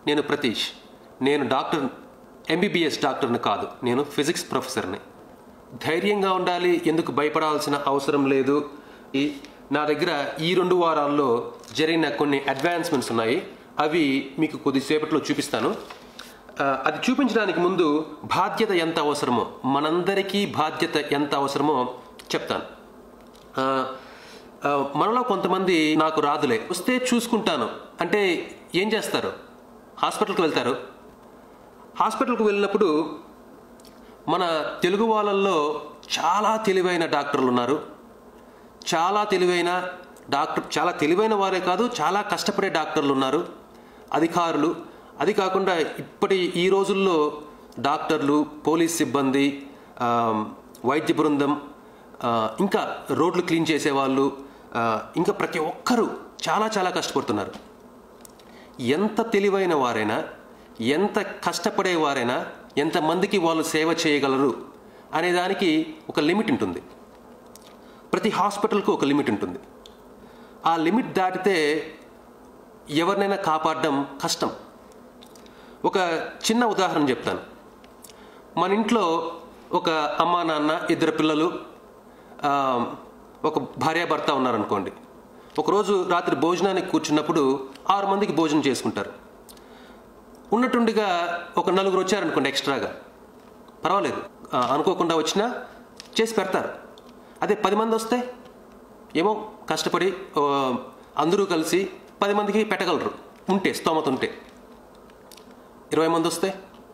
నేను ప్రతీష్ నేను doctor MBBS డాక్టర్ని కాదు నేను ఫిజిక్స్ ప్రొఫెసర్ని ధైర్యంగా ఉండాలి ఎందుకు భయపడాల్సిన అవసరం లేదు ఈ నా దగ్గర ఈ రెండు వారాల్లో జరిగిన కొన్ని అడ్వాన్స్మెంట్స్ ఉన్నాయి అవి మీకు కొద్దిసేపట్లో చూపిస్తాను ఆ, అది చూపించడానికి ముందు బాధ్యత ఎంత అవసరమో మనందరికీ బాధ్యత ఎంత అవసరమో చెప్తాను ఆ, ఆ, మనలో కొంతమంది నాకు రాదులే వస్తే చూసుకుంటాను అంటే ఏం చేస్తారు హాస్పిటల్కి వెళ్తారు హాస్పిటల్కి వెళ్ళినప్పుడు మన తెలుగు వాళ్ళల్లో చాలా తెలివైన డాక్టర్లు ఉన్నారు చాలా తెలివైన డాక్టర్ చాలా తెలివైన వారే కాదు చాలా కష్టపడే డాక్టర్లు ఉన్నారు అధికారులు అది కాకుండా ఇప్పటి ఈ రోజుల్లో డాక్టర్లు పోలీస్ సిబ్బంది ఆ, వైద్య బృందం ఆ, ఇంకా రోడ్లు క్లీన్ చేసేవాళ్ళు ఆ, ఇంకా ప్రతి ఒక్కరూ చాలా చాలా కష్టపడుతున్నారు ఎంత తెలివైన వారైనా ఎంత కష్టపడేవారైనా ఎంతమందికి వాళ్ళు సేవ చేయగలరు అనే దానికి ఒక లిమిట్ ఉంటుంది ప్రతి హాస్పిటల్కు ఒక లిమిట్ ఉంటుంది ఆ లిమిట్ దాటితే ఎవరినైనా కాపాడడం కష్టం ఒక చిన్న ఉదాహరణ చెప్తాను మన ఇంట్లో ఒక అమ్మ నాన్న ఇద్దరు పిల్లలు ఆ, ఒక భార్యాభర్త ఉన్నారనుకోండి ఒకరోజు రాత్రి భోజనానికి కూర్చున్నప్పుడు ఆరు మందికి భోజనం చేసుకుంటారు ఉన్నట్టుండిగా ఒక నలుగురు వచ్చారనుకోండి ఎక్స్ట్రాగా పర్వాలేదు ఆ, అనుకోకుండా వచ్చినా చేసి పెడతారు అదే పది మంది వస్తే ఏమో కష్టపడి ఆ, అందరూ కలిసి పది మందికి పెట్టగలరు ఉంటే స్తోమత ఉంటే ఇరవై మంది వస్తే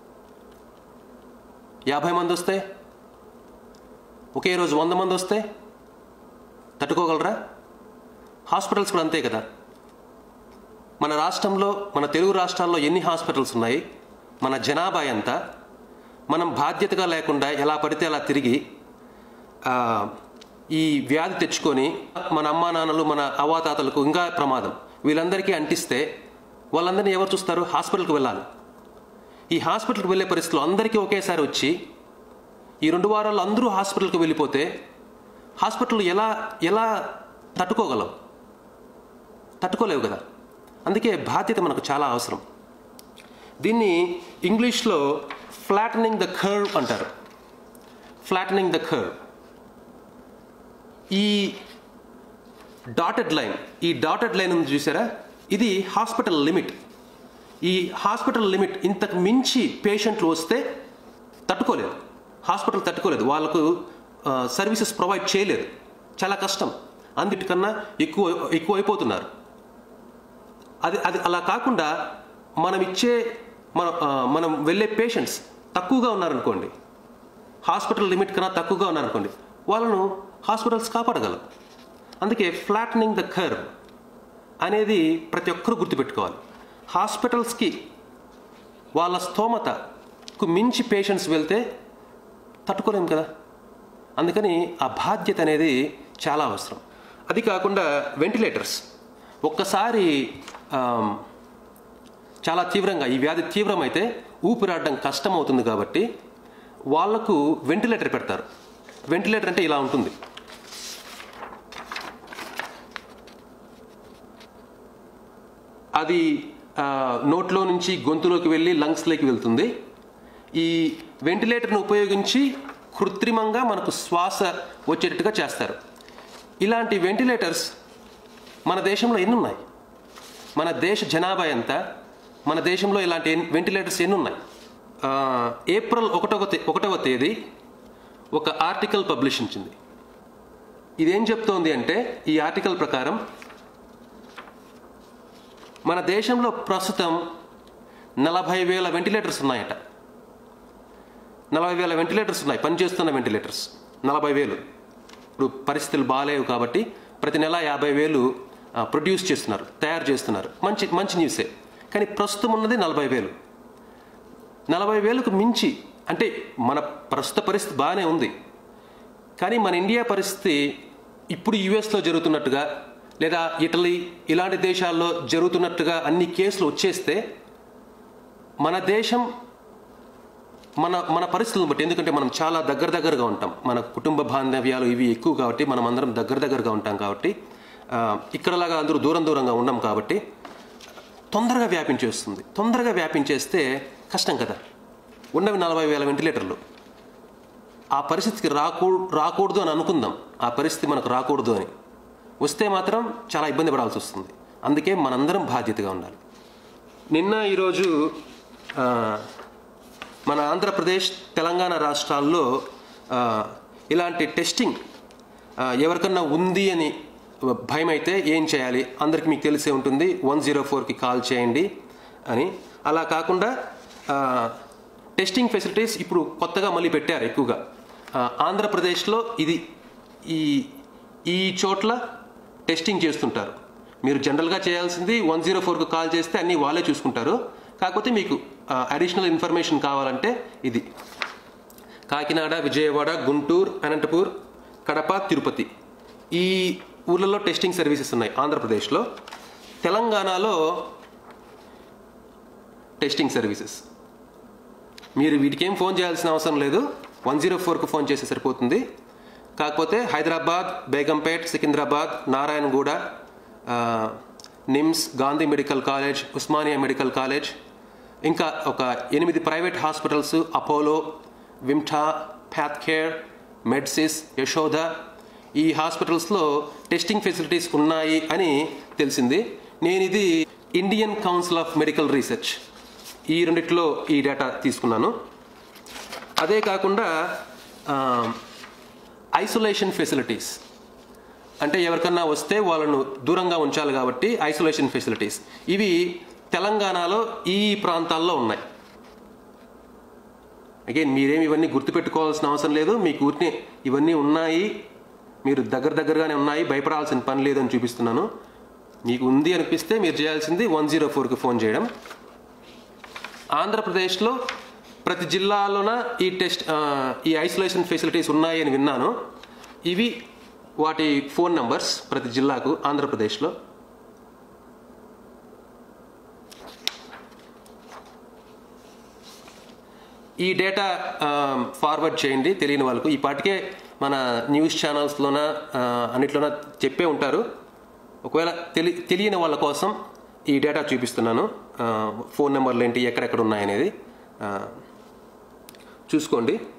యాభై మంది వస్తే ఒకే రోజు వంద మంది వస్తే తట్టుకోగలరా హాస్పిటల్స్ కూడా అంతే కదా మన రాష్ట్రంలో మన తెలుగు రాష్ట్రాల్లో ఎన్ని హాస్పిటల్స్ ఉన్నాయి మన జనాభా ఎంత మనం బాధ్యతగా లేకుండా ఎలా పడితే అలా తిరిగి ఆ, ఈ వ్యాధి తెచ్చుకొని మన అమ్మా నాన్నలు మన అవాతాతలకు ఇంకా ప్రమాదం వీళ్ళందరికీ అంటిస్తే వాళ్ళందరినీ ఎవరు చూస్తారు హాస్పిటల్కి వెళ్ళాలి ఈ హాస్పిటల్కి వెళ్ళే పరిస్థితులు అందరికీ ఒకేసారి వచ్చి ఈ రెండు వారాల్లో అందరూ హాస్పిటల్కి వెళ్ళిపోతే హాస్పిటల్ ఎలా ఎలా తట్టుకోగలవు తట్టుకోలేవు కదా అందుకే బాధ్యత మనకు చాలా అవసరం దీన్ని ఇంగ్లీష్లో ఫ్లాటనింగ్ ద కర్వ్ అంటారు ఫ్లాటనింగ్ ద కర్వ్ ఈ డాటెడ్ లైన్ ఈ డాటెడ్ లైన్ ఉంది చూసారా ఇది హాస్పిటల్ లిమిట్ ఈ హాస్పిటల్ లిమిట్ ఇంతకు మించి పేషెంట్లు వస్తే తట్టుకోలేదు హాస్పిటల్ తట్టుకోలేదు వాళ్ళకు సర్వీసెస్ ప్రొవైడ్ చేయలేదు చాలా కష్టం అందుటికన్నా ఎక్కువ ఎక్కువ అయిపోతున్నారు అది అది అలా కాకుండా మనం ఇచ్చే మన ఆ, మనం వెళ్ళే పేషెంట్స్ తక్కువగా ఉన్నారనుకోండి హాస్పిటల్ లిమిట్ కన్నా తక్కువగా ఉన్నారనుకోండి వాళ్ళను హాస్పిటల్స్ కాపాడగలం అందుకే ఫ్లాటనింగ్ ద కర్వ్ అనేది ప్రతి ఒక్కరూ గుర్తుపెట్టుకోవాలి హాస్పిటల్స్కి వాళ్ళ స్తోమతకు మించి పేషెంట్స్ వెళ్తే తట్టుకోలేం కదా అందుకని ఆ బాధ్యత అనేది చాలా అవసరం అది కాకుండా వెంటిలేటర్స్ ఒక్కసారి ఆమ్, చాలా తీవ్రంగా ఈ వ్యాధి తీవ్రమైతే ఊపిరాడడం కష్టమవుతుంది కాబట్టి వాళ్లకు వెంటిలేటర్ పెడతారు వెంటిలేటర్ అంటే ఇలా ఉంటుంది అది ఆ, నోట్లో నుంచి గొంతులోకి వెళ్ళి లంగ్స్లోకి వెళ్తుంది ఈ వెంటిలేటర్ను ఉపయోగించి కృత్రిమంగా మనకు శ్వాస వచ్చేటట్టుగా చేస్తారు ఇలాంటి వెంటిలేటర్స్ మన దేశంలో ఎన్ని ఉన్నాయి మన దేశ జనాభా ఎంత మన దేశంలో ఇలాంటి ఎన్- వెంటిలేటర్స్ ఎన్ని ఉన్నాయి ఆ, ఏప్రిల్ ఒకటవ తే- ఒకటవ తేదీ ఒక ఆర్టికల్ పబ్లిషించింది ఇదేం చెప్తోంది అంటే ఈ ఆర్టికల్ ప్రకారం మన దేశంలో ప్రస్తుతం నలభై వేల వెంటిలేటర్స్ ఉన్నాయట నలభై వేల వెంటిలేటర్స్ ఉన్నాయి పనిచేస్తున్న వెంటిలేటర్స్ నలభై వేలు ఇప్పుడు పరిస్థితులు బాగాలేవు కాబట్టి ప్రతి నెల యాభై వేలు ఆ, ప్రొడ్యూస్ చేస్తున్నారు తయారు చేస్తున్నారు మంచి మంచి న్యూసే కానీ ప్రస్తుతం ఉన్నది నలభై వేలు నలభై వేలకు మించి అంటే మన ప్రస్తుత పరిస్థితి బాగానే ఉంది కానీ మన ఇండియా పరిస్థితి ఇప్పుడు యుఎస్లో జరుగుతున్నట్టుగా లేదా ఇటలీ ఇలాంటి దేశాల్లో జరుగుతున్నట్టుగా అన్ని కేసులు వచ్చేస్తే మన దేశం మన మన పరిస్థితులను బట్టి ఎందుకంటే మనం చాలా దగ్గర దగ్గరగా ఉంటాం మన కుటుంబ బాంధవ్యాలు ఇవి ఎక్కువ కాబట్టి మనం అందరం దగ్గర దగ్గరగా ఉంటాం కాబట్టి ఆ, ఇక్కడలాగా అందరూ దూరం దూరంగా ఉన్నాం కాబట్టి తొందరగా వ్యాపించేస్తుంది తొందరగా వ్యాపించేస్తే కష్టం కదా ఉన్నవి నలభై వేల వెంటిలేటర్లు ఆ పరిస్థితికి రాకూ రాకూడదు అని అనుకుందాం ఆ పరిస్థితి మనకు రాకూడదు అని వస్తే మాత్రం చాలా ఇబ్బంది పడాల్సి వస్తుంది అందుకే మనందరం బాధ్యతగా ఉండాలి నిన్న ఈరోజు ఆ, మన ఆంధ్రప్రదేశ్ తెలంగాణ రాష్ట్రాల్లో ఆ, ఇలాంటి టెస్టింగ్ ఆ, ఎవరికన్నా ఉంది అని భయం అయితే ఏం చేయాలి అందరికి మీకు తెలిసే ఉంటుంది వన్ జీరో ఫోర్కి కాల్ చేయండి అని అలా కాకుండా ఆ, టెస్టింగ్ ఫెసిలిటీస్ ఇప్పుడు కొత్తగా మళ్ళీ పెట్టారు ఎక్కువగా ఆ, ఆంధ్రప్రదేశ్లో ఇది ఈ ఈ చోట్ల టెస్టింగ్ చేస్తుంటారు మీరు జనరల్గా చేయాల్సింది వన్ జీరో ఫోర్కు కాల్ చేస్తే అన్నీ వాళ్ళే చూసుకుంటారు కాకపోతే మీకు అడిషనల్ ఇన్ఫర్మేషన్ కావాలంటే ఇది కాకినాడ విజయవాడ గుంటూరు అనంతపూర్ కడప తిరుపతి ఈ ఊర్లలో టెస్టింగ్ సర్వీసెస్ ఉన్నాయి ఆంధ్రప్రదేశ్లో తెలంగాణలో టెస్టింగ్ సర్వీసెస్ మీరు వీటికి ఏం ఫోన్ చేయాల్సిన అవసరం లేదు వన్ జీరో ఫోర్కు ఫోన్ చేస్తే సరిపోతుంది కాకపోతే హైదరాబాద్ బేగంపేట్ సికింద్రాబాద్ నారాయణగూడ ఆ, NIMS Gandhi Medical College Osmania Medical College ఇంకా ఒక ఎనిమిది private hospitals Apollo Vimta Pathcare Medcis Yashoda ఈ హాస్పిటల్స్లో టెస్టింగ్ ఫెసిలిటీస్ ఉన్నాయి అని తెలిసింది నేను ఇది Indian Council of Medical Research ఈ రెండిట్లో ఈ డేటా తీసుకున్నాను అదే కాకుండా ఐసోలేషన్ ఫెసిలిటీస్ అంటే ఎవరికన్నా వస్తే వాళ్ళను దూరంగా ఉంచాలి కాబట్టి ఐసోలేషన్ ఫెసిలిటీస్ ఇవి తెలంగాణలో ఈ ప్రాంతాల్లో ఉన్నాయి అగైన్ మీరేం ఇవన్నీ గుర్తుపెట్టుకోవాల్సిన అవసరం లేదు మీకు ఊరిని ఇవన్నీ ఉన్నాయి మీరు దగ్గర దగ్గరగానే ఉన్నాయి భయపడాల్సిన పని లేదని చూపిస్తున్నాను మీకు ఉంది అనిపిస్తే మీరు చేయాల్సింది వన్ జీరో ఫోర్కి ఫోన్ చేయడం ఆంధ్రప్రదేశ్లో ప్రతి జిల్లాలోన ఈ టెస్ట్ ఆ, ఈ ఐసోలేషన్ ఫెసిలిటీస్ ఉన్నాయి అని విన్నాను ఇవి వాటి ఫోన్ నంబర్స్ ప్రతి జిల్లాకు ఆంధ్రప్రదేశ్లో ఈ డేటా ఫార్వర్డ్ చేయండి తెలియని వాళ్ళకు ఈ పాటికే మన న్యూస్ ఛానల్స్లోన ఆ, అన్నిట్లోన చెప్పే ఉంటారు ఒకవేళ తెలి తెలియని వాళ్ళ కోసం ఈ డేటా చూపిస్తున్నాను ఆ, ఫోన్ నెంబర్లు ఏంటి ఎక్కడెక్కడ ఉన్నాయనేది ఆ, చూసుకోండి